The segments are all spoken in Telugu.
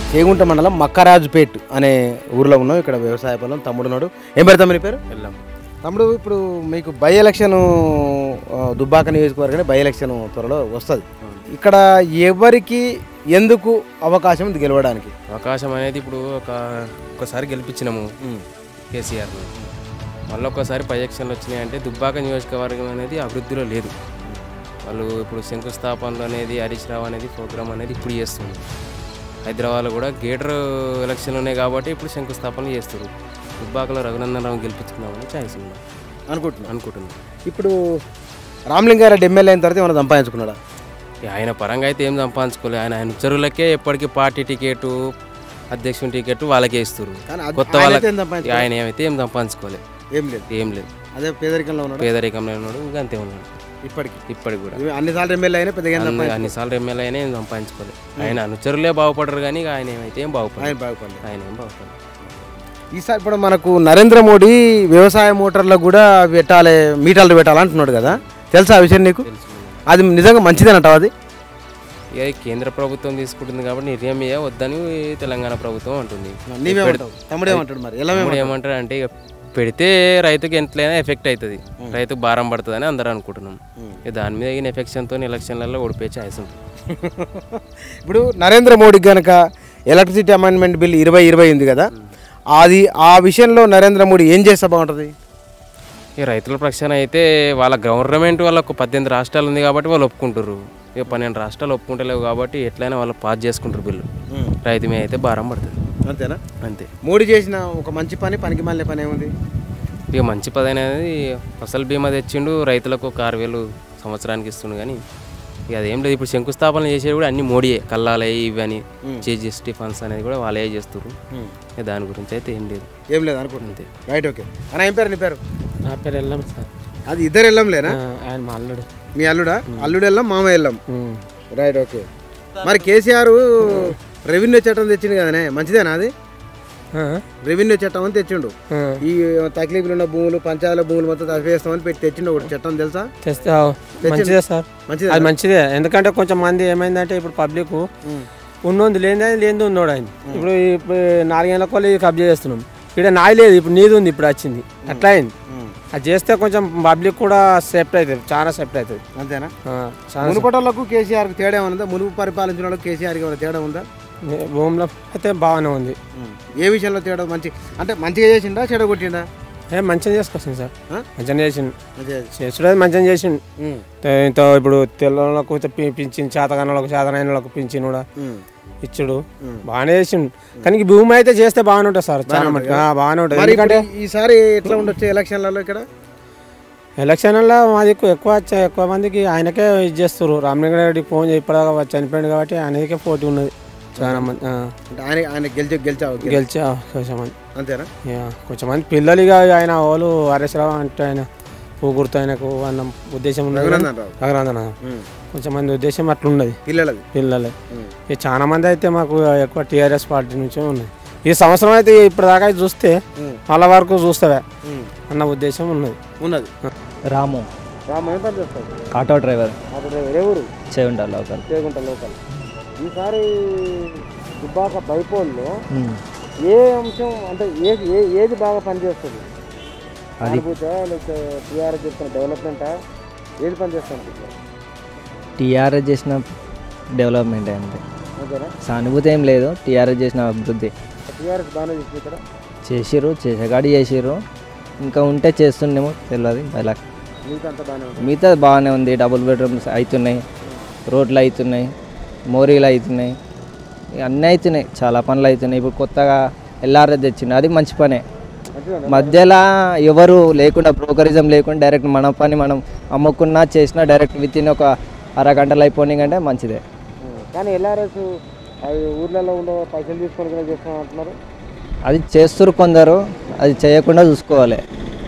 చేగుంట మండలం మక్కరాజుపేట్ అనే ఊర్లో ఉన్నాం ఇక్కడ వ్యవసాయ పొలం తమ్ముడు ఉన్నాడు ఏం పేరు తమ్ముడి పేరు వెళ్ళాం తమ్ముడు ఇప్పుడు మీకు బై ఎలక్షన్ ఆ, దుబ్బాక నియోజకవర్గం బై ఎలక్షన్ త్వరలో వస్తుంది ఇక్కడ ఎవరికి ఎందుకు అవకాశం ఉంది గెలవడానికి అవకాశం అనేది ఇప్పుడు ఒక ఒకసారి గెలిపించినాము కేసీఆర్ని మళ్ళీ ఒక్కసారి పై ఎలక్షన్లు వచ్చినాయి అంటే దుబ్బాక నియోజకవర్గం అనేది అభివృద్ధిలో లేదు వాళ్ళు ఇప్పుడు శంకుస్థాపనలు అనేది హరీష్ రావు అనేది ప్రోగ్రామ్ అనేది ఇప్పుడు చేస్తుంది హైదరాబాద్లో కూడా గేటర్ ఎలక్షన్లు ఉన్నాయి కాబట్టి ఇప్పుడు శంకుస్థాపనలు చేస్తారు దుబ్బాకలో రఘునందన్ రావు గెలిపించుకుందామని ఛాయిస్ ఉంది అనుకుంటున్నాను అనుకుంటున్నాను ఇప్పుడు రామలింగారెడ్డి ఎమ్మెల్యే అయిన తర్వాత ఏమైనా సంపాదించుకున్నాడా ఇక ఆయన పరంగా అయితే ఏం సంపాదించుకోలేదు ఆయన ఆయన చెరువులకే ఎప్పటికీ పార్టీ టికెట్ అధ్యక్షుని టికెట్ వాళ్ళకే ఇస్తారు కానీ అది- కొత్త ఆయన వాళ్ళకి అయితే ఏం సంపాదించుకోలేదు. ఇక ఆయన ఏమైతే ఏం సంపాదించుకోలేదు ఏం లేదు ఏం లేదు అదే పేదరికంలో ఉన్నాడు పేదరికంలో ఉన్నాడు ఇంకా అంతే ఉన్నాడు ఇప్పటికి ఇప్పటికి కూడా అన్నిసార్లు ఎమ్మెల్యే అయినా పెద్దగా ఏం అన్ని సంపాదించుకోలేదు. అన్నిసార్లు ఎమ్మెల్యే అయినా ఏం సంపాదించుకోలేదు ఆయన అనుచరులే బాగుపడరు కానీ ఇక ఆయన ఏమైతే ఏం ఆయన బాగుపడలేదు బాగుపడలేదు ఆయన ఏం బాగుపడలేదు ఈసారి ఇప్పుడు మనకు నరేంద్ర మోడీ వ్యవసాయ మోటార్లకు కూడా పెట్టాలి మీటర్లు పెట్టాలి అంటున్నాడు కదా తెలుసా ఆ విషయం నీకు తెలుసు అది నిజంగా మంచిదేనంటావు అది ఇక ఈ కేంద్ర ప్రభుత్వం తీసుకుంటుంది కాబట్టి నిర్ణయం ఏ వద్దని తెలంగాణ ప్రభుత్వం అంటుంది నీవేమంటావు తమ్ముడేమంటాడు మరి ఎలా ఇప్పుడు ఏమంటారు అంటే ఇక పెడితే రైతుకి ఎంతైనా ఎఫెక్ట్ అవుతుంది రైతుకు భారం పడుతుంది అని అందరూ అనుకుంటున్నాం ఇక దాని మీద ఈయన ఎఫెక్షన్తో ఎలక్షన్లలో ఓడిపోయే ఛాయిస్ ఉంటుంది ఇప్పుడు నరేంద్ర మోడీ గనక ఎలక్ట్రిసిటీ అమెండ్మెంట్ బిల్ ఇరవై ఇరవై ఉంది కదా అది ఆ విషయంలో నరేంద్ర మోడీ ఏం చేస్తే బాగుంటుంది ఈ రైతుల ప్రక్షణ అయితే వాళ్ళ గవర్నమెంట్ వాళ్ళకు పద్దెనిమిది రాష్ట్రాలు ఉంది కాబట్టి వాళ్ళు ఒప్పుకుంటారు ఇక పన్నెండు రాష్ట్రాలు ఒప్పుకుంటలేవు కాబట్టి ఎట్లయినా వాళ్ళు పాస్ చేసుకుంటారు బిల్లు రైతు మీద అయితే భారం పడుతుంది అంతేనా అంతే మోడీ చేసిన ఒక మంచి పని పనికి మాలిన పని ఏముంది ఇక మంచి పది అనేది ఫసల్ బీమా తెచ్చిండు రైతులకు ఒక ఆరు వేలు సంవత్సరానికి ఇస్తుండు కానీ ఇక అదేం లేదు ఇప్పుడు శంకుస్థాపన చేసేది కూడా అన్ని మోడీయే కల్లాలయ్యి ఇవి అని జిఎస్టీ ఫండ్స్ అనేది కూడా వాళ్ళే చేస్తారు ఇక దాని గురించి అయితే ఏం లేదు ఏం లేదు అనుకుంటుంది అంతే రైట్ ఓకే అన్న ఏం పేరు నీ పేరు నా పేరు వెళ్ళాం సార్ అది ఇద్దరు వెళ్ళంలేనా ఆయన మా అల్లుడు మీ అల్లుడా అల్లుడు వెళ్ళాం మామ వెళ్ళాం రైట్ ఓకే మరి కేసీఆర్ రెవెన్యూ చట్టం తెచ్చిండు కదనే మంచిదేనా అది రెవెన్యూ చట్టం అని తెచ్చిండు ఈ తక్లీఫ్లు ఉన్న భూములు పంచాయతీల భూములు మొత్తం తగ్గిస్తామని పెట్టి తెచ్చిండు ఒకటి చట్టం తెలుసా తెస్తే మంచిదే సార్ మంచిదే అది మంచిదే ఎందుకంటే కొంచెం మంది ఏమైందంటే ఇప్పుడు పబ్లిక్ ఉన్నోంది లేనిది లేనిది ఉన్నోడు ఆయన ఇప్పుడు ఇప్పుడు నాలుగేళ్ల కొలు కబ్జా చేస్తున్నాం ఇక్కడ నాది లేదు ఇప్పుడు నీది ఉంది ఇప్పుడు వచ్చింది అట్లా అయింది అది చేస్తే కొంచెం పబ్లిక్ కూడా సేఫ్ట్ అవుతుంది చాలా సేఫ్ట్ అవుతుంది అంతేనా ఆ, చాలా మునుపటోళ్ళకు కేసీఆర్కి తేడా ఉందా మునుపు పరిపాలించిన వాళ్ళకి కేసీఆర్కి ఏమైనా తేడా ఉందా సేఫ్ట్. భూమిలో అయితే బాగానే ఉంది ఏ విషయంలో తేడా మంచి అంటే మంచిగా చేసిండా చెడ కొట్టిండా ఏ మంచిగా చేసుకొచ్చింది సార్ ఆ? మంచిగా చేసిండు మంచిగా చేసుడే మంచిగా చేసిండు ఉమ్. తే- ఇంత ఇప్పుడు తెల్లలకు పింఛన్ చేతగానలకు చేతనైన వాళ్ళకు పింఛన్ కూడా ఉమ్. ఇచ్చుడు బాగానే చేసిండు కానీ ఈ భూమి అయితే చేస్తే బాగానే ఉంటుంది సార్ చాలా మటుకు. ఆ, బాగానే ఉంటుంది మరి ఎందుకంటే ఇప్పుడు ఈసారి ఎట్లా ఉండొచ్చు ఎలక్షన్లలో ఇక్కడ ఎలక్షన్లో మాది ఎక్కువ ఎక్కువ చ- ఎక్కువ మందికి ఆయనకే ఇది చేస్తారు రామలింగారెడ్డికి ఫోన్ చేసి ఇప్పటిదాకా చనిపోయింది కాబట్టి ఆయనకే పోటీ ఉన్నది చాలా మంది ఆ, అంటే ఆయన ఆయన గెలిచి గెలిచావు గెలిచే అవకాశం మంది అంతేనా ఇక కొంచెం మంది పిల్లలు ఇక ఆయన వాళ్ళు హరీశ్రావు అంటే ఆయన పూగుర్తు ఆయనకు అన్న ఉద్దేశం ఉన్నది రఘునందన్ రావు రఘునందన ఉమ్. కొంచెం మంది ఉద్దేశం అట్లున్నది పిల్లలది పిల్లలే ఉమ్. ఇక చాలా మంది అయితే మాకు ఎక్కువ టీఆర్ఎస్ పార్టీ నుంచే ఉన్నాయి ఈ సంవత్సరం అయితే ఇప్పటిదాకా అయితే చూస్తే ఉమ్. వాళ్ళ వరకు చూస్తావే ఉమ్. అన్న ఉద్దేశం ఉన్నది ఉన్నది రాము రామ ఏం పని చేస్తావు ఆటో డ్రైవర్ అప్పుడు ఎవరు చేయుంటా లోకల్ చేకుంటా లోకల్ ఈసారి దుబ్బాక బైపోల్లో ఉమ్. ఏ అంశం అంటే ఏది ఏ- ఏది బాగా పనిచేస్తుంది అది అనుభూత లేకపోతే టీఆర్ఎస్ చేస్తున్న డెవలప్మెంటా ఏది పనిచేస్తుంది టీఆర్ఎస్ చేసిన డెవలప్మెంట్ అంతే ఓకేనా సానుభూతి ఏం లేదు టీఆర్ఎస్ చేసిన అభివృద్ధి టీఆర్ఎస్ బాగానే చేస్తుంది ఇక్కడ చేసిర్రు చేసేగాడి చేసిర్రు ఇంకా ఉంటే చేస్తుండేమో తెలియదు అలా మిగతా అంతా బాగానే ఉంది మిగతా బాగానే ఉంది డబుల్ బెడ్రూమ్స్ అవుతున్నాయి రోడ్లు అవుతున్నాయి మోరీలు అవుతున్నాయి ఇక అన్నీ అవుతున్నాయి చాలా పనులు అవుతున్నాయి ఇప్పుడు కొత్తగా ఎల్ఆర్ఎస్ తెచ్చిండు అది మంచి పనే మంచిగా మధ్యలో ఎవరు లేకుండా బ్రోకరిజం లేకుండా డైరెక్ట్ మన పని మనం అమ్ముకున్నా చేసినా డైరెక్ట్ విత్ ఇన్ ఒక అరగంటలు అయిపోయినాయి అంటే మంచిదే కానీ ఎల్ఆర్ఎస్ అవి ఊర్లలో ఉండే పైసలు తీసుకొని కూడా చేస్తాం అంటున్నారు అది చేస్తురు కొందరు అది చేయకుండా చూసుకోవాలి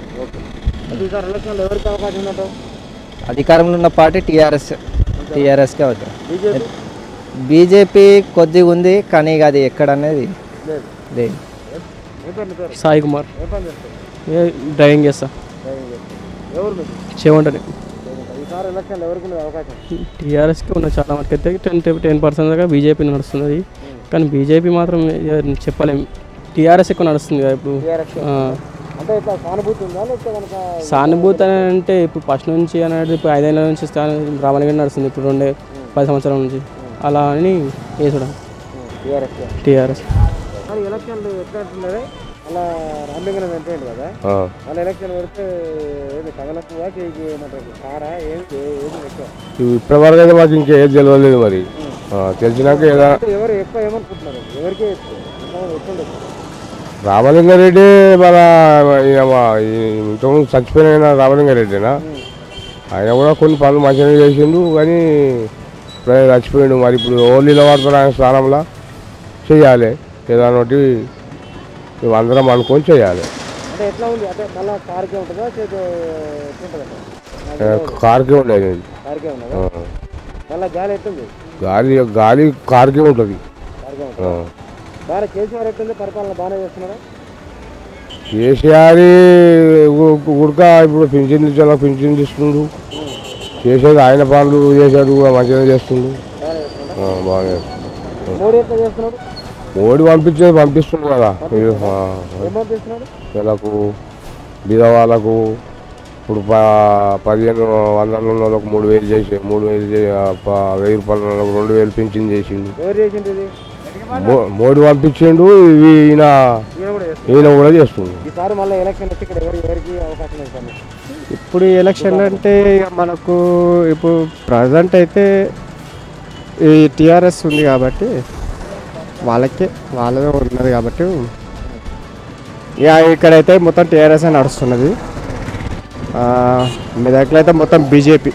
ఈసారి ఎలక్షన్లో ఎవరికి అవకాశం ఉందంటావు అధికారంలో ఉన్న పార్టీ టీఆర్ఎస్ టీఆర్ఎస్కే అవుతుంది బీజేపీ బీజేపీ కొద్దిగా ఉంది కానీ ఇక అది ఎక్కడ అనేది లేదు లేదు ఏ పని పేరు సాయి కుమార్ ఏ పని చేస్తావు డ్రైవింగ్ చేస్తా డ్రైవింగ్ చేస్తావు ఎవరు మీకు చేయండి ఈసారి ఎలక్షన్లో ఎవరికి ఉన్నది అవకాశం టీఆర్ఎస్కి ఉన్న చాలా మటుకు అయితే టెన్ టెన్ పర్సెంట్ దాకా బీజేపీ నడుస్తున్నది కానీ బీజేపీ మాత్రం ఏ- చెప్పలేం టీఆర్ఎస్ ఎక్కువ నడుస్తుంది కదా ఇప్పుడు టీఆర్ఎస్ ఆ, అంటే ఇట్లా సానుభూతి ఉందా లేకపోతే కనుక సానుభూతి అని అంటే ఇప్పుడు ఫస్ట్ నుంచి అనేది ఇప్పుడు ఐదేళ్ళ నుంచి రామలింగ నడుస్తుంది ఇప్పుడు రెండే పది సంవత్సరాల నుంచి అలా అని వేసడం టీఆర్ఎస్ టీఆర్ఎస్ మరి ఎలక్షన్లు ఎట్లా అంటున్నారే అలా రామలింగం ఎంపేయండి కదా వాళ్ళ ఎలక్షన్ పెడితే ఏది తగలకువా కేజీ ఏమంటారు కారా ఏంటి ఏది ఎక్కువ ఇప్పటి వరకు అయితే మాకు ఇంకా ఏది తెలియలేదు మరి ఆ, తెలిసినాక ఏదో అంటే ఎవరు ఎక్కువ ఏమనుకుంటున్నారు ఎవరికే ఎక్కువ ఎంతమంది ఎక్కువ ఉండదు రామలింగారెడ్డి మన ఈయన మా ఈ- ఇంతకుముందు చచ్చిపోయిన రామలింగారెడ్డినా ఆయన కూడా కొన్ని పనులు మంచిగా చేసిండు కానీ ఇప్పుడు ఆయన చచ్చిపోయిండు మరి ఇప్పుడు ఓన్లీలో వాడుతున్న ఆయన స్థానంలో చేయాలి ఏదైనా ఒకటి మేము అందరం అనుకొని చేయాలి అంటే ఎట్లా ఉంది అంటే మళ్ళీ కార్కే ఉంటుందా చేతి ఎట్లుంటుంది ఆ, కారుకే ఉండేది కార్కే ఉన్నదా ఆ. మళ్ళీ గాలి ఎట్టుంది గాలి గాలి కారుకే ఉంటుంది కార్కే ఉంటుంది బాగా కేసీఆర్ ఎట్టుంది పరిపాలన బాగానే చేస్తున్నారా కేసీఆర్ ఉడక ఇప్పుడు పింఛన్ ఇచ్చేలా పింఛన్ ఇస్తుండు చేసేది ఆయన పనులు చేసేది కూడా మంచిగా చేస్తుండు బాగానే చేస్తున్నారా ఆ, బాగా చేస్తుండు. మోడీ ఎట్లా చేస్తున్నాడు మోడీ పంపించేది పంపిస్తుండు కదా ఇది, ఆ, ఏం పంపిస్తున్నాడు వీళ్ళకు బీద వాళ్ళకు ఇప్పుడు ప పదిహేను వందల ఉన్న వాళ్ళకు మూడు వేలు చేసి మూడు వేలు చే- ఆ, ప- వెయ్యి రూపాయల వాళ్ళకు రెండు వేలు పింఛన్ చేసిండు ఎవరు చేసింది ఇది మో- మోడీ పంపించిండు ఇవి ఈయన ఈయన కూడా చేస్తుంది ఈయన కూడా చేస్తుండు ఈసారి మళ్ళీ ఎలక్షన్ వచ్చి ఇక్కడ ఎవరు ఎవరికి అవకాశం ఇస్తాను ఇప్పుడు ఈ ఎలక్షన్ అంటే ఇక మనకు ఇప్పుడు ప్రజెంట్ అయితే ఈ టీఆర్ఎస్ ఉంది కాబట్టి వాళ్ళకే వాళ్ళదే ఉన్నది కాబట్టి ఇక ఇక్కడైతే మొత్తం టీఆర్ఎస్ నడుస్తున్నది ఆ, మెదక్లో అయితే మొత్తం బీజేపీ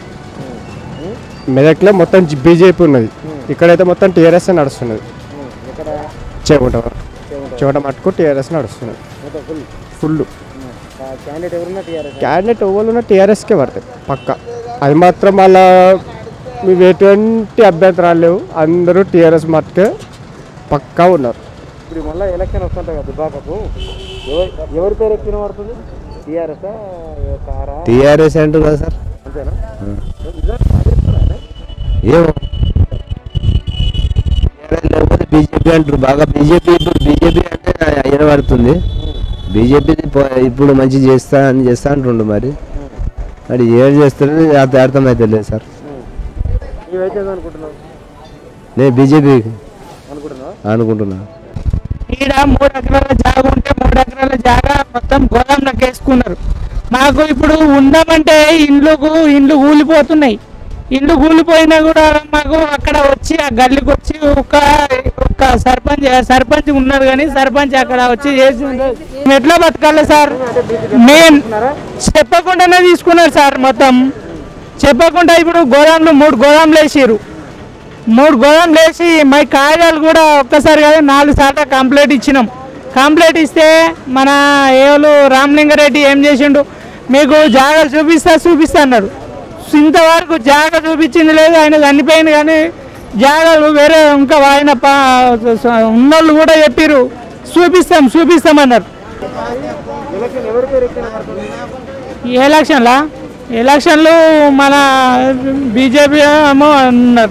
మెదక్లో మొత్తం బీజేపీ ఉన్నది ఇక్కడైతే మొత్తం టీఆర్ఎస్ నడుస్తున్నది ఇక్కడ చెమట చెమట మట్టుకు టీఆర్ఎస్ నడుస్తున్నది మొత్తం ఫుల్ ఫుల్ క్యాండిడేట్ ఎవరున్నా టీఆర్ఎస్ క్యాండిడేట్ ఓవర్లు టీఆర్ఎస్కే పడతాయి పక్క అది మాత్రం మళ్ళా మీకు ఎటువంటి అభ్యంతరాలు లేవు అందరూ టీఆర్ఎస్ మట్టుకే పక్కా ఉన్నారు ఇప్పుడు మళ్ళీ ఎలక్షన్ వస్తుంటాయి కదా దుబాకకు ఎవరు ఎవరి పేరు ఎక్కిన పడుతుంది టీఆర్ఎస్ కారా టీఆర్ఎస్ అంటారు కదా సార్ అంతేనా నిజం? అది చెప్తున్నారా? ఏమో టీఆర్ఎస్ లేకపోతే బీజేపీ అంటారు బాగా బీజేపీ ఇప్పుడు బీజేపీ అంటే అయిన పడుతుంది బీజేపీ ఇప్పుడు మంచి చేస్తా అని చేస్తా అంటుండు మరి మరి ఏడు చేస్తారో అది అర్థమైతే లేదు సార్ నీవైతే ఏదో అనుకుంటున్నావు నేను బీజేపీ అనుకుంటున్నావా అనుకుంటున్నా ఈడ మూడు ఎకరాల జాగా ఉంటే మూడు ఎకరాల జాగా మొత్తం గోదాంలోకి వేసుకున్నారు మాకు ఇప్పుడు ఉందామంటే ఇండ్లకు ఇండ్లు కూలిపోతున్నాయి ఇండ్లు కూలిపోయినా కూడా మాకు అక్కడ వచ్చి ఆ గల్లీకి వచ్చి ఒక ఒక సర్పంచ్ సర్పంచ్ ఉన్నారు కానీ సర్పంచ్ అక్కడ వచ్చి చేసి ఉండదు. మేము ఎట్లా బతకాలి సార్ మేము చెప్పకుండానే తీసుకున్నారు సార్ మొత్తం చెప్పకుండా ఇప్పుడు గోదాంలో మూడు గోదాంలు వేసారు మూడు గోదాం లేచి మా కాగితాలు కూడా ఒక్కసారి కాదు నాలుగు సార్లు కంప్లైంట్ ఇచ్చినాం కంప్లైంట్ ఇస్తే మన ఏవలు రామలింగారెడ్డి ఏం చేసిండు మీకు జాగా చూపిస్తా చూపిస్తా అన్నాడు ఇంతవరకు జాగా చూపించింది లేదు ఆయన చనిపోయింది కానీ జాగాలు వేరే ఇంకా ఆయన పా- ఉన్నోళ్ళు కూడా చెప్పారు చూపిస్తాం చూపిస్తామన్నారు ఎలక్షన్ ఎవరి పేరు ఎక్కిన పడుతుంది ఈ ఎలక్షన్లా ఎలక్షన్లు మన బీజేపీ ఏమో అన్నారు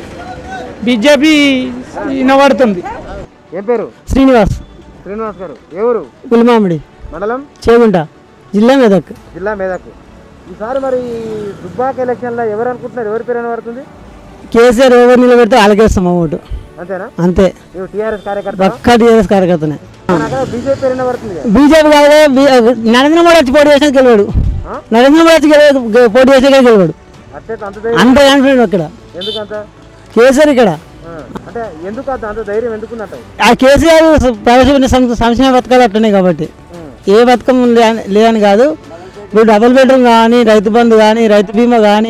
బీజేపీ వినబడుతుంది ఏం పేరు శ్రీనివాస్ శ్రీనివాస్ గారు ఎవరు పులిమామిడి మండలం చేగుంట జిల్లా మెదక్ జిల్లా మేదక్ ఈసారి మరి దుబ్బాక ఎలక్షన్లో ఎవరు అనుకుంటున్నారు ఎవరి పేరు పడుతుంది కేసీఆర్ ఎవరు నిలబెడితే వాళ్ళకేస్తాం మా ఓటు అంతేనా అంతే నువ్వు టీఆర్ఎస్ కార్యకర్త పక్కా టీఆర్ఎస్ కార్యకర్తనే బీజేపీ పేరు పడుతుంది కదా. బీజేపీ కాదే బీ- నరేంద్ర మోడీ వచ్చి పోటీ చేసిన గెలవాడు నరేంద్ర మోడీ వచ్చి గెలవడు గె- పోటీ చేసిన గెలవాడు అట్లే అంత ధైర్యం అంత కాన్ఫిడెంట్ అక్కడ ఎందుకంత కేసీఆర్ ఇక్కడ ఆ, అంటే ఎందుకు అంత అంత ధైర్యం ఎందుకున్నట్టు ఆ కేసీఆర్ ప్రవేశపెట్టిన సం- సంక్షేమ పథకాలు అట్లనే కాబట్టి ఏ పథకం లే- లేదని కాదు ఇప్పుడు డబుల్ బెడ్రూమ్ కానీ రైతు బంధు కానీ రైతు బీమా కానీ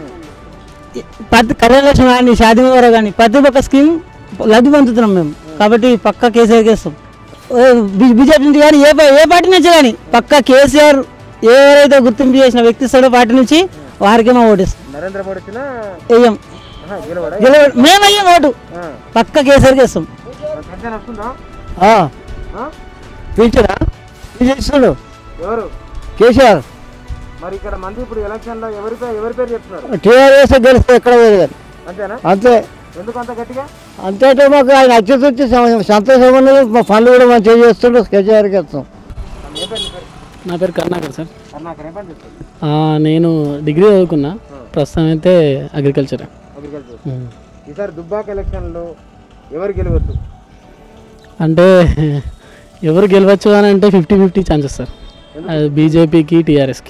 ప్రతి కళ్యాణలక్ష్మి కానీ షాదీ ముబారక్ కానీ ప్రతి ఒక్క స్కీమ్ లబ్ధి పొందుతున్నాం మేము కాబట్టి పక్క కేసీఆర్కి ఇస్తాం బీజేపీ నుంచి కానీ ఏ పా- ఏ పార్టీ నుంచి కానీ పక్క కేసీఆర్ ఎవరైతే గుర్తింపు చేసిన వ్యక్తి ఇస్తాడో పార్టీ నుంచి వారికే మా ఓటేస్తాం నరేంద్ర మోడీ వచ్చినా వేయం ఆహా, గెలవడా గెలవడు మేము అయ్యాం ఓటు పక్క కేసీఆర్కి ఇస్తాం పెన్షన్ వస్తుందా ఆ? పింఛనా ఇస్తున్నాడు ఎవరు కేసీఆర్ మరి ఇక్కడ మంది ఇప్పుడు ఎలక్షన్ లో ఎవరి పేరు ఎవరి పేరు చెప్తున్నారు టీఆర్ఎస్ గెలిస్తే ఎక్కడ పోయేది కానీ అంతేనా అంతే ఎందుకు అంత గట్టిగా అంతే అంటే మాకు ఆయన అత్యంత వచ్చి సం- సంతోషం ఉన్నది మా పనులు కూడా మంచిగా చేస్తుండే కేసీఆర్కి ఇస్తాం నా పేరు కర్ణాకర్ సార్ కర్ణాకర్ ఏం పని చేస్తారు ఆ, నేను డిగ్రీ చదువుకున్నా ప్రస్తుతం అయితే అగ్రికల్చర్ అగ్రికల్చర్ ఈసారి దుబ్బాక ఎలక్షన్లో ఎవరు గెలవచ్చు అంటే ఎవరు గెలవచ్చు అని అంటే ఫిఫ్టీ ఫిఫ్టీ ఛాన్సెస్ సార్ అది బీజేపీకి టీఆర్ఎస్కి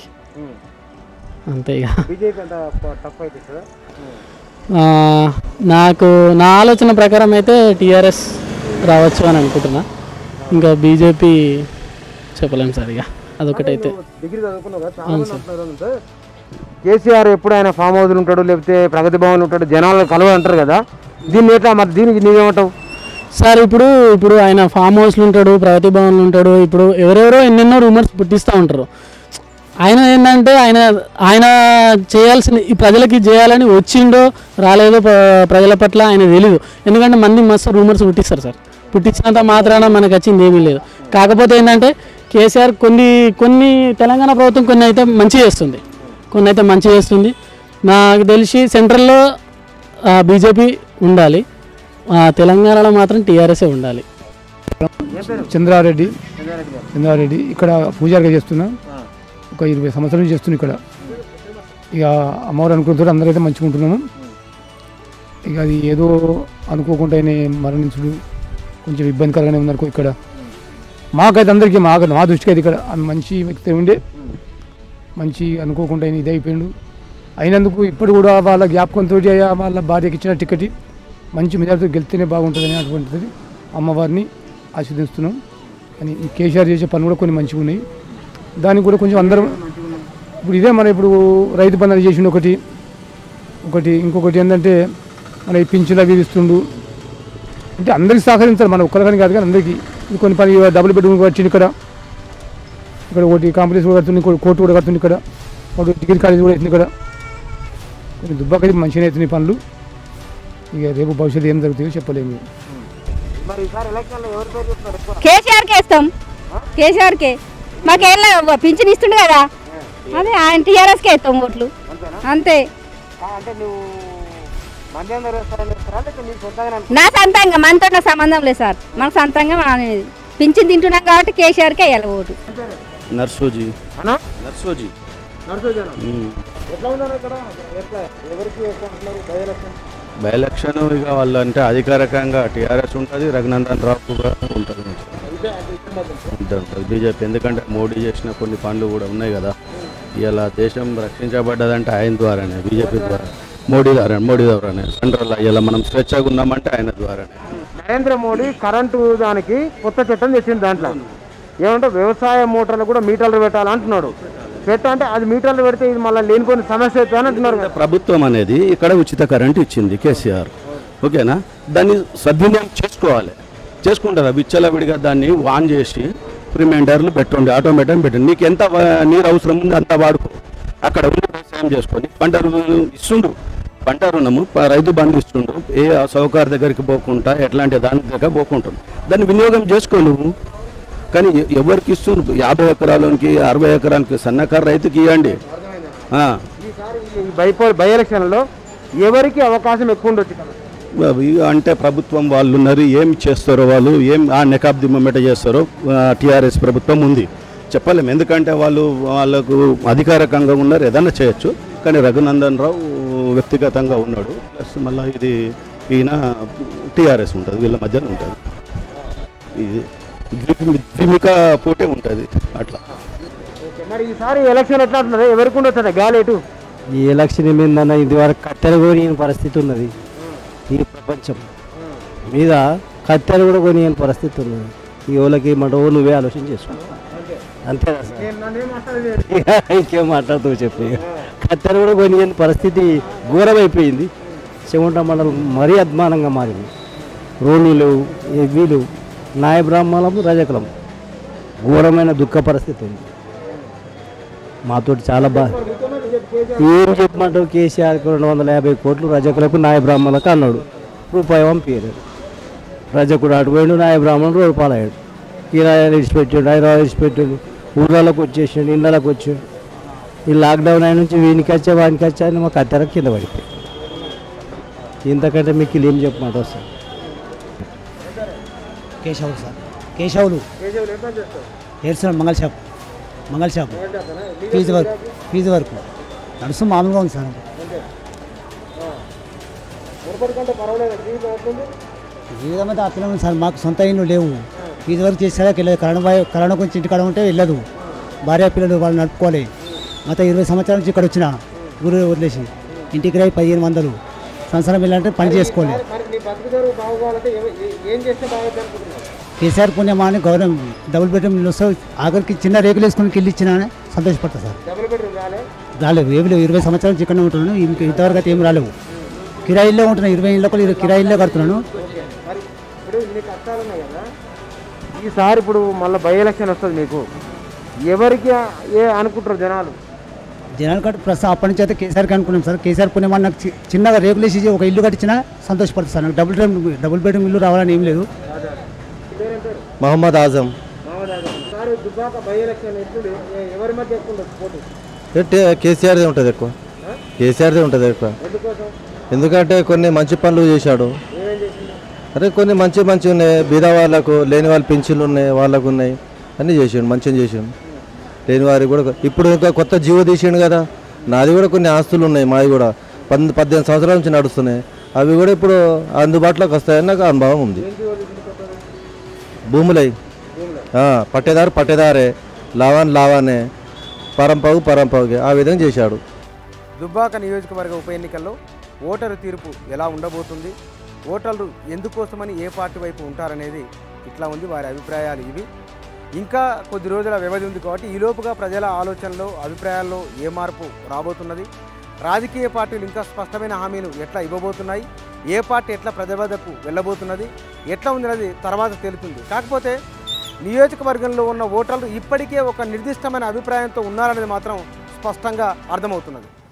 అంతే ఇక బీజేపీ అంత టఫ్ అయితే కదా ఆ, నాకు నా ఆలోచన ప్రకారం అయితే టీఆర్ఎస్ రావచ్చు అని అనుకుంటున్నా ఇంకా బీజేపీ చెప్పలేము సార్ ఇక అదొకటైతే డిగ్రీ చదువుకున్నావు కదా చాలా అవును మంది సార్. అంటున్నారు అంటే కేసీఆర్ ఎప్పుడు ఆయన ఫామ్ హౌస్లు ఉంటాడు లేకపోతే ప్రగతి భవన్ ఉంటాడు జనాలను కలవ అంటారు కదా దీన్ని ఎట్లా మరి దీనికి నీవేమంటావు సార్ ఇప్పుడు ఇప్పుడు ఆయన ఫామ్ హౌస్లు ఉంటాడు ప్రగతి భవన్లు ఉంటాడు ఇప్పుడు ఎవరెవరో ఎన్నెన్నో రూమర్స్ పుట్టిస్తూ ఉంటారు ఆయన ఏంటంటే ఆయన ఆయన చేయాల్సిన ఈ ప్రజలకి చేయాలని వచ్చిండో రాలేదో ప్ర- ప్రజల పట్ల ఆయన తెలియదు ఎందుకంటే మంది మస్తు రూమర్స్ పుట్టిస్తారు సార్ పుట్టించినంత మాత్రాన మనకు వచ్చింది ఏమీ లేదు కాకపోతే ఏంటంటే కేసీఆర్ కొన్ని కొన్ని తెలంగాణ ప్రభుత్వం కొన్ని అయితే మంచి చేస్తుంది కొన్ని అయితే మంచి చేస్తుంది నాకు తెలిసి సెంట్రల్లో బీజేపీ ఉండాలి ఆ, తెలంగాణలో మాత్రం టీఆర్ఎస్ఏ ఉండాలి చంద్రారెడ్డి చంద్రారెడ్డి ఇక్కడ పూజారిగా చేస్తున్నా ఒక ఇరవై సంవత్సరాల నుంచి చేస్తున్నా ఇక్కడ ఇక అమ్మవారు అనుకుంటారు అందరైతే మంచిగా ఉంటున్నాము ఇక అది ఏదో అనుకోకుండా ఆయన మరణించుడు కొంచెం ఇబ్బందికరంగానే ఉందనుకో ఇక్కడ మాకైతే అందరికీ మాకు మా దృష్టికి అయితే ఇక్కడ ఆమె మంచి వ్యక్తి ఉండే మంచి అనుకోకుండా ఆయన ఇది అయిపోయిండు అయినందుకు ఇప్పుడు కూడా వాళ్ళ జ్ఞాపకంతో వాళ్ళ భార్యకి ఇచ్చిన టికెట్ మంచి మెజార్టీతో గెలిస్తేనే బాగుంటుందని అటువంటిది అమ్మవారిని ఆశీర్దిస్తున్నాం అని ఈ కేసీఆర్ చేసే పనులు కూడా కొన్ని మంచిగా ఉన్నాయి దానికి కూడా కొంచెం అందరం ఇప్పుడు ఇదే మన ఇప్పుడు రైతు బంధాలు చేసిండు ఒకటి ఒకటి ఇంకొకటి ఏంటంటే మన ఈ పింఛన్లు అవి ఇస్తుండు అంటే అందరికి సహకరించాలి మన ఒక్కరికని కాదు కానీ అందరికీ ఇది కొన్ని పని డబుల్ బెడ్రూమ్ వచ్చింది ఇక్కడ ఇక్కడ ఒకటి కాంప్లెక్స్ కూడా కడుతుంది ఇంకోటి కోర్టు కూడా కడుతుంది ఇక్కడ ఒకటి డిగ్రీ కాలేజ్ కూడా అవుతుంది ఇక్కడ కొన్ని దుబ్బాకైతే మంచిగా అవుతున్నాయి పనులు ఇక రేపు భవిష్యత్తు ఏం జరుగుతుందో చెప్పలేము మరి ఈసారి ఎలక్షన్లో ఎవరి పేరు చెప్తారు ఎక్కువ కేసీఆర్కి వేస్తాం కేసీఆర్కే మాకేం పింఛన్ ఇస్తుండు కదా అదే ఆయన టీఆర్ఎస్కే వేస్తాం ఓట్లు అంతే కా- అంటే నువ్వు మంది అందరూ వేస్తారని చెప్తారా లేకపోతే నీ సొంతంగా నా సొంతంగా మనతో నా సంబంధం లేదు సార్ మనకు సొంతంగా మన- పింఛన్ తింటున్నాం కాబట్టి కేసీఆర్కే వేయాలి ఓటు నర్సోజీ అన్నా నర్సోజీ నడుచుజనం మ్మ్. ఎట్లా ఉందన్న ఇక్కడ ఎట్లా ఎవరికి వేసుకుంటున్నారు బై ఎలక్షన్ బై ఎలక్షన్ ఇక వాళ్ళు అంటే అధికారికంగా టీఆర్ఎస్ ఉంటుంది రఘునందన్ రావు కూడా ఉంటుంది ఉంటుంది బీజేపీ ఎందుకంటే మోడీ చేసిన కొన్ని పనులు కూడా ఉన్నాయి కదా ఇలా దేశం రక్షించబడ్డదంటే ఆయన ద్వారానే బీజేపీ ద్వారా మోడీ ద్వారా మోడీ ద్వారానే సెంట్రల్ ఇలా మనం స్వేచ్ఛగా ఉన్నామంటే ఆయన ద్వారానే నరేంద్ర మోడీ కరెంటు దానికి కొత్త చట్టం తెచ్చింది దాంట్లో ఏమంటే వ్యవసాయ మోటార్లు కూడా మీటర్లు పెట్టాలంటున్నాడు పెట్ట అంటే అది మీటర్లు పెడితే ఇది మళ్ళీ లేనిపోయిన సమస్య అవుతుంది అని అంటున్నారు కదా. ప్రభుత్వం అనేది ఇక్కడ ఉచిత కరెంట్ ఇచ్చింది కేసీఆర్ ఓకేనా దాన్ని సద్వినియోగం చేసుకోవాలి చేసుకుంటారు విచ్చలవిడిగా దాన్ని ఆన్ చేసి రిమైండర్లు పెట్టండి ఆటోమేటిక్ పెట్టండి నీకు ఎంత వా- నీరు అవసరం ఉంది అంత వాడుకో అక్కడ ఉండి వ్యవసాయం చేసుకొని పంట రుణం ఇస్తుండు పంట రుణము ప- రైతు బంధు ఇస్తుండు ఏ సౌకర్య దగ్గరికి పోకుండా ఎట్లాంటి దాని దగ్గర పోకుంటుంది దాన్ని వినియోగం చేసుకో నువ్వు కానీ ఎ- ఎవరికి ఇస్తుండ్రు యాభై ఎకరాలకి అరవై ఎకరాలకి సన్నకారు రైతుకి ఇవ్వండి ఆ. ఈసారి ఈ బైపో బై ఎలక్షన్లో ఎవరికి అవకాశం ఎక్కువ ఉండొచ్చు ఇక్కడ అవి అంటే ప్రభుత్వం వాళ్ళు ఉన్నారు ఏం చేస్తారో వాళ్ళు ఏం ఆ నెకాబ్ దిమ్మమెట చేస్తారో టీఆర్ఎస్ ప్రభుత్వం ఉంది చెప్పలేము ఎందుకంటే వాళ్ళు వాళ్ళకు అధికారికంగా ఉన్నారు ఏదన్నా చేయొచ్చు కానీ రఘునందన్ రావు వ్యక్తిగతంగా ఉన్నాడు ప్లస్ మళ్ళీ ఇది ఈయన టీఆర్ఎస్ ఉంటుంది వీళ్ళ మధ్యలో ఉంటుంది ఇది ద్విమి- ద్విముఖ పోటే ఉంటుంది అట్లా ఓకే, మరి ఈసారి ఎలక్షన్ ఎట్లా ఉంటున్నారు ఎవరికి ఉండొచ్చు గాలి ఎటు ఈ ఎలక్షన్ ఏందన్న ఇదివరకు కట్టెలు కొనియని పరిస్థితి ఉన్నది ఈ ప్రపంచం మీద కట్టెలు కూడా కొనియని పరిస్థితి ఉన్నది ఈ వాళ్ళకి ఏమంటావు నువ్వే ఆలోచన చేసుకో అంతే కదా సార్? ఇక ఇంకేం మాట్లాడుతావు చెప్పి కత్తెర కూడా కొనియని పరిస్థితి ఘోరమైపోయింది చెమంట మండలం మరీ అద్మానంగా మారింది రోడ్లు లేవు ఇవి లేవు నాయ బ్రాహ్మణము రజకులం ఘోరమైన దుఃఖ పరిస్థితి ఉంది మాతోటి చాలా బాగా ఏం చెప్పమంటావు కేసీఆర్కి రెండు వందల యాభై కోట్లు రజకులకు నాయ బ్రాహ్మణులకు అన్నాడు రూపాయి పంపించారు రజకుడు అటు పోయిండు నాయ బ్రాహ్మణుడు రోడ్డు పాలయ్యాడు కిరాయాలు విడిచిపెట్టాడు హైదరాబాద్ విడిచిపెట్టాడు ఊర్లలోకి వచ్చేసాడు ఇళ్ళలోకి వచ్చాడు ఈ లాక్డౌన్ అయిన నుంచి వీనికి వచ్చా వానికి వచ్చా అని మా కత్తెర కింద పడిపోయి ఇంతకంటే మీకు ఏం చెప్పమాట సార్ కేశవులు సార్ కేశవులు కేజీలు ఎంత చేస్తావు ఏర్చున్నాడు మంగళ షాప్ మంగళ షాప్ ఏంటంటే ఫీజు వరకు ఫీజు వరకు నడుస్తూ మామూలుగా ఉంది సార్ అంతే మునుపటి కంటే పర్వాలేదు జీవితం అవుతుంది జీవితం అయితే అట్లనే ఉంది సార్ మాకు సొంత ఇల్లు లేవు ఫీజు వరకు చేసేదాకా వెళ్ళదు కరోనా భయ- కరోనా గురించి ఇంటికాడ ఉంటే వెళ్ళదు భార్య పిల్లలు వాళ్ళు నడుపుకోవాలి గత ఇరవై సంవత్సరాల నుంచి ఇక్కడ వచ్చిన ఊరు వదిలేసి ఇంటికి రాయి పదిహేను వందలు సంవత్సరం వెళ్ళాలంటే పని చేసుకోవాలి మరి నీ బతుకు తెరువు బాగోవాలంటే ఏ- ఏ- ఏం చేస్తే బాగుంది అనుకుంటున్నావు కేసీఆర్ పుణ్యమాని గౌరవం డబుల్ బెడ్రూమ్ ఇల్లు వస్తే ఆఖరికి చిన్న రేకులు వేసుకుని ఇల్లు ఇచ్చినా సంతోషపడతా సార్ డబుల్ బెడ్రూమ్ రాలే రాలేవు ఏమి లేవు ఇరవై సంవత్సరాల నుంచి ఇక్కడనే ఉంటున్నాను ఇంక ఇంతవరకు అయితే ఏం రాలేవు కిరాయిల్లో ఉంటున్నాను ఇరవై ఇళ్ళ కూడా కిరాయిల్లో కడుతున్నాను మరి ఇప్పుడు ఇన్ని కష్టాలు ఉన్నాయి కదా ఈసారి ఇప్పుడు మళ్ళీ బై ఎలక్షన్ వస్తుంది మీకు ఎవరికి ఏ అనుకుంటారు జనాలు జనాలు కట్టి ప్రస్తుతం అప్పటి నుంచి అయితే కేసీఆర్కి అనుకున్నాం సార్ కేసీఆర్ పుణ్యమాని నాకు చి- చిన్నగా రేకులు వేసి ఒక ఇల్లు కట్టించినా సంతోషపడతా సార్ నాకు డబుల్ బెడ్రూమ్ డబుల్ బెడ్రూమ్ ఇల్లు రావాలని ఏం లేదు మహమ్మద్ ఆజం ఈసారి దుబ్బాక బై ఎలక్షన్ ఎప్పుడు ఎ- ఎవరి మధ్య ఎక్కువ ఉండదు పోటీ అంటే కేసీఆర్దే ఉంటుంది ఎక్కువ కేసీఆర్దే ఉంటుంది ఎక్కువ ఎందుకోసం ఎందుకంటే కొన్ని మంచి పనులు చేశాడు ఏమేం చేసింది అరే కొన్ని మంచి మంచి ఉన్నాయి బీద వాళ్ళకు లేని వాళ్ళ పింఛన్లు ఉన్నాయి వాళ్ళకు ఉన్నాయి అన్నీ చేసిండు మంచిగా చేసిండు లేని వారికి కూడా ఇప్పుడు ఇంకా కొత్త జీవో తీసిండు కదా నాది కూడా కొన్ని ఆస్తులు ఉన్నాయి మాది కూడా పద్ పద్దెనిమిది సంవత్సరాల నుంచి నడుస్తున్నాయి అవి కూడా ఇప్పుడు అందుబాటులోకి వస్తాయని నాకు అనుభవం ఉంది భూములై ఆ, పట్టేదారు పట్టేదారే లావాన్ లావానే పరంపగు పరంపగు ఆ విధంగా చేశాడు దుబ్బాక నియోజకవర్గ ఉప ఎన్నికల్లో ఓటరు తీర్పు ఎలా ఉండబోతుంది ఓటర్లు ఎందుకోసమని ఏ పార్టీ వైపు ఉంటారనేది ఇట్లా ఉంది వారి అభిప్రాయాలు ఇవి ఇంకా కొద్ది రోజుల వ్యవధి ఉంది కాబట్టి ఈలోపుగా ప్రజల ఆలోచనలో అభిప్రాయాల్లో ఏ మార్పు రాబోతున్నది రాజకీయ పార్టీలు ఇంకా స్పష్టమైన హామీలు ఎట్లా ఇవ్వబోతున్నాయి ఏ పార్టీ ఎట్లా ప్రజల వద్దకు వెళ్ళబోతున్నది ఎట్లా ఉంది అనేది తర్వాత తేలుతుంది కాకపోతే నియోజకవర్గంలో ఉన్న ఓటర్లు ఇప్పటికే ఒక నిర్దిష్టమైన అభిప్రాయంతో ఉన్నారనేది మాత్రం స్పష్టంగా అర్థమవుతున్నది